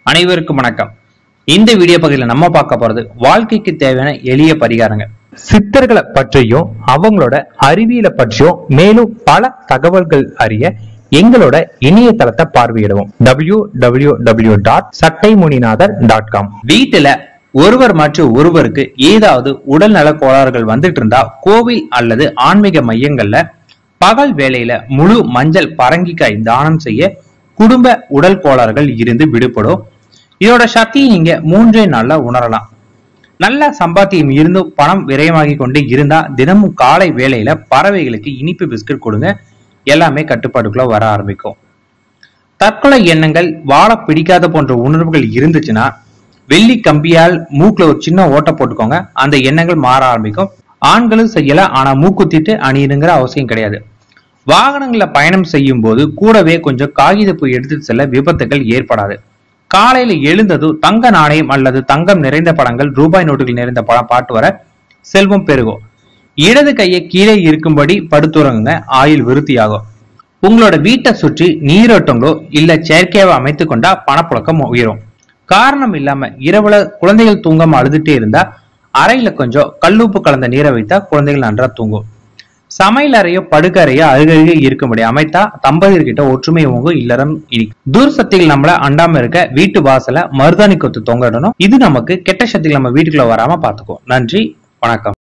அனைவருக்கும் வணக்கம் இந்த வீடியோ பகுதியில் நம்ம பார்க்க போறது வாழ்க்கைக்கு தேவையான எளிய பரிகாரங்கள் சித்தர்களை பற்றியும் அவங்களோட அறிவியலை பற்றியும் மேலும் பல தகவல்கள் அறிய எங்களோட இணையதளத்தை பார்வையிடுவோம் W W W dot Sattaimuninathar dot com வீட்டுல ஒருவர் மற்றும் ஒருவருக்கு ஏதாவது உடல்நல கோளாறுகள் வந்துட்டு இருந்தா கோவில் அல்லது ஆன்மீக மையங்கள்ல பகல் வேளையில முழு மஞ்சள் பரங்கிக்காய் தானம் செய்ய குடும்ப உடல் கோளாறுகள் இருந்து விடுபடும் இதோட சக்தியை நீங்க மூன்றே நாள்ல உணரலாம் நல்ல சம்பாத்தியம் இருந்து பணம் விரயமாகி கொண்டு இருந்தா தினமும் காலை வேளையில பறவைகளுக்கு இனிப்பு பிஸ்கட் கொடுங்க எல்லாமே கட்டுப்பாட்டுக்குள்ள வர ஆரம்பிக்கும் தற்கொலை எண்ணங்கள் வாழ பிடிக்காத போன்ற உணர்வுகள் இருந்துச்சுன்னா வெள்ளி கம்பியால் மூக்குல ஒரு சின்ன ஓட்டை போட்டுக்கோங்க அந்த எண்ணங்கள் மாற ஆரம்பிக்கும் ஆண்களும் செய்யல ஆனா மூக்குத்திட்டு அணியணுங்கிற அவசியம் கிடையாது வாகனங்கள்ல பயணம் செய்யும் போது கூடவே கொஞ்சம் காகிதப்பூ எடுத்துட்டு செல்ல விபத்துகள் ஏற்படாது காலையில எழுந்ததும் தங்க நாணயம் அல்லது தங்கம் நிறைந்த படங்கள் ரூபாய் நோட்டுகள் நிறைந்த படம் பாட்டு வர செல்வம் பெருகும் இடது கையை கீழே இருக்கும்படி படுத்துறங்க ஆயுள் விருத்தியாகும் உங்களோட வீட்டை சுற்றி நீரோட்டங்களோ இல்ல செயற்கையாவோ அமைத்து கொண்டா பணப்புழக்கம் உயரும் காரணம் இல்லாம இரவுல குழந்தைகள் தூங்காம அழுதுட்டே இருந்தா அறையில கொஞ்சம் கல்லுப்பு கலந்த நீரை வைத்தா குழந்தைகள் நன்றா தூங்கும் சமையல் அறையோ படுக்கறையோ அருகருகே இருக்கும்படி அமைத்தா தம்பதியர்கிட்ட ஒற்றுமை உங்கும் இல்லறம் இனிக்கும் தூர் சக்திகள் நம்மள அண்டாம இருக்க வீட்டு வாசல மருதாணி கொத்து தொங்கடணும் இது நமக்கு கெட்ட சக்திகள் நம்ம வீட்டுக்குள்ள வராம பாத்துக்கும் நன்றி வணக்கம்